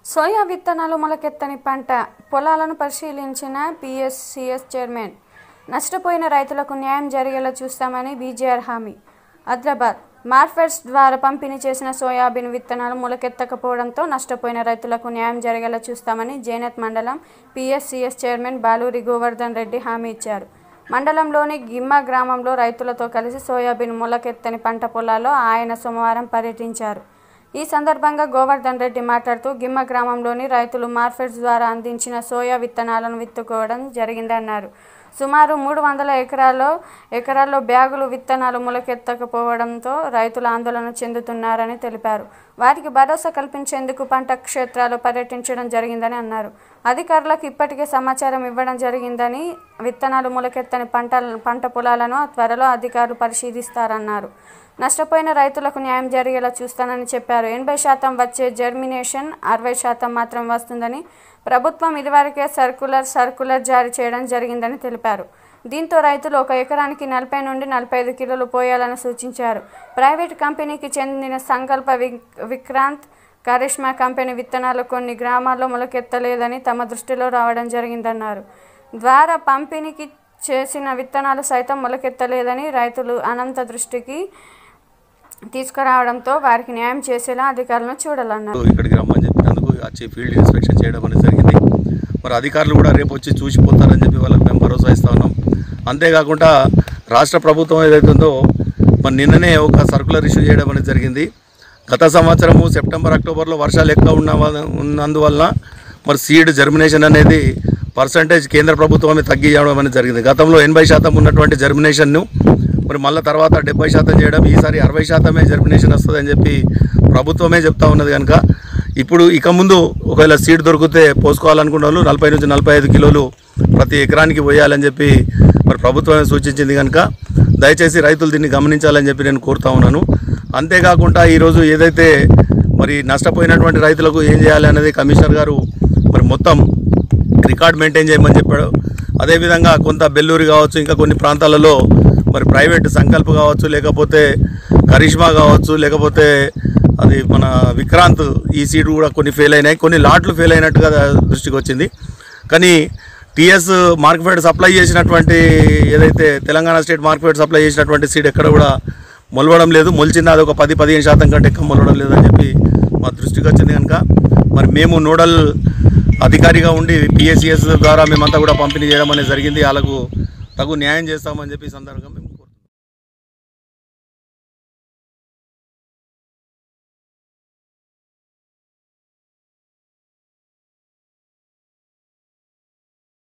soya విత్తనాలు మొలకెత్తని పంట పొలాలను పరిశీలించిన పిఎస్సిఎస్ చైర్మన్ నష్టపోయిన రైతులకు న్యాయం జరిగేలా చూస్తామని బీజేఆర్ హామీ హైదరాబాద్ మార్ఫెడ్స్ ద్వారా పంపిణీ చేసిన సోయాబీన్ విత్తనాలు మొలకెత్తకపోవడంతో నష్టపోయిన రైతులకు న్యాయం జరిగేలా చూస్తామని జైనత్ మండలం పిఎస్సిఎస్ చైర్మన్ బాలూరి గోవర్ధన్ రెడ్డి హామీ ఇచ్చారు మండలంలోని గిమ్మ గ్రామంలో రైతులతో కలిసి సోయాబీన్ మొలకెత్తని పంట పొలాల్లో ఆయన సోమవారం పర్యటించారు ఈ సందర్భంగా గోవర్ధన్ రెడ్డి మాట్లాడుతూ గిమ్మ గ్రామంలోని రైతులు మార్కెట్స్ ద్వారా అందించిన సోయా విత్తనాలను విత్తుకోవడం జరిగిందన్నారు సుమారు మూడు వందల ఎకరాల్లో ఎకరాల్లో బ్యాగులు విత్తనాలు మొలకెత్తకపోవడంతో రైతులు ఆందోళన చెందుతున్నారని తెలిపారు వారికి భరోసా కల్పించేందుకు పంట క్షేత్రాలు పర్యటించడం జరిగిందని అన్నారు అధికారులకు ఇప్పటికే సమాచారం ఇవ్వడం జరిగిందని విత్తనాలు మొలకెత్తని పంట పంట పొలాలను త్వరలో అధికారులు పరిశీలిస్తారన్నారు నష్టపోయిన రైతులకు న్యాయం జరిగేలా చూస్తానని చెప్పారు ఎనభై శాతం వచ్చే జర్మినేషన్ అరవై శాతం మాత్రం వస్తుందని ప్రభుత్వం ఇదివరకే సర్కులర్ సర్కులర్ జారీ చేయడం జరిగిందని తెలిపారు దీంతో రైతులు ఒక ఎకరానికి నలభై నుండి నలభై ఐదు కిలోలు పోయాలని సూచించారు ప్రైవేట్ కంపెనీకి చెందిన సంకల్ప విక్ విక్రాంత్ కరిష్మా కంపెనీ విత్తనాలు కొన్ని గ్రామాల్లో మొలకెత్తలేదని తమ దృష్టిలో రావడం జరిగిందన్నారు ద్వారా పంపిణీకి చేసిన విత్తనాలు సైతం మొలకెత్తలేదని రైతులు అనంత దృష్టికి తీసుకురావడంతో వారికి న్యాయం చేసేలా అధికారులను చూడాలన్నారు ఇక్కడికి రమ్మని చెప్పినందుకు వచ్చి ఫీల్డ్ ఇన్స్పెక్షన్ చేయడం అనేది జరిగింది మరి అధికారులు కూడా రేపు వచ్చి చూసిపోతారని చెప్పి వాళ్ళకి మేము భరోసా ఇస్తా ఉన్నాం అంతేకాకుండా రాష్ట్ర ప్రభుత్వం ఏదైతే ఉందో మరి నిన్ననే ఒక సర్కులర్ ఇష్యూ చేయడం అనేది జరిగింది గత సంవత్సరము సెప్టెంబర్ అక్టోబర్లో వర్షాలు ఎక్కువ ఉన్న వల్ల- ఉన్నందువలన మరి సీడ్ జర్మినేషన్ అనేది పర్సంటేజ్ కేంద్ర ప్రభుత్వమే తగ్గించడం అనేది జరిగింది గతంలో ఎనభై శాతం ఉన్నటువంటి జర్మినేషన్ను మరి మళ్ళీ తర్వాత డెబ్బై శాతం చేయడం ఈసారి అరవై శాతమే జర్మినేషన్ వస్తుందని చెప్పి ప్రభుత్వమే చెప్తా ఉన్నది కనుక ఇప్పుడు ఇక ముందు ఒకవేళ సీడ్ దొరికితే పోసుకోవాలనుకున్న వాళ్ళు నలభై నుంచి నలభై ఐదు కిలోలు ప్రతి ఎకరానికి పోయాలని చెప్పి మరి ప్రభుత్వమే సూచించింది కనుక దయచేసి రైతులు దీన్ని గమనించాలని చెప్పి నేను కోరుతా ఉన్నాను అంతేకాకుండా ఈరోజు ఏదైతే మరి నష్టపోయినటువంటి రైతులకు ఏం చేయాలి అనేది కమిషనర్ గారు మరి మొత్తం రికార్డ్ మెయింటైన్ చేయమని చెప్పాడు అదేవిధంగా కొంత బెల్లూరు కావచ్చు ఇంకా కొన్ని ప్రాంతాలలో మరి ప్రైవేట్ సంకల్ప కావచ్చు లేకపోతే కరిష్మా కావచ్చు లేకపోతే అది మన విక్రాంత్ ఈ సీటు కూడా కొన్ని ఫెయిల్ అయినాయి కొన్ని లాట్లు ఫెయిల్ అయినట్టుగా దృష్టికి వచ్చింది కానీ టీఎస్ మార్కెట్ సప్లై చేసినటువంటి ఏదైతే తెలంగాణ స్టేట్ మార్కెట్ సప్లై చేసినటువంటి సీడ్ ఎక్కడ కూడా మొలవడం లేదు మొలిచింది అది ఒక పది పదిహేను శాతం కంటే ఎక్కువ మొలవడం లేదని చెప్పి మా దృష్టికి వచ్చింది కనుక మరి మేము నోడల్ అధికారిగా ఉండి పిఎస్సిఎస్ ద్వారా మేమంతా కూడా పంపిణీ చేయడం అనేది జరిగింది వాళ్ళకు తగు న్యాయం చేస్తామని చెప్పి ఈ సందర్భంగా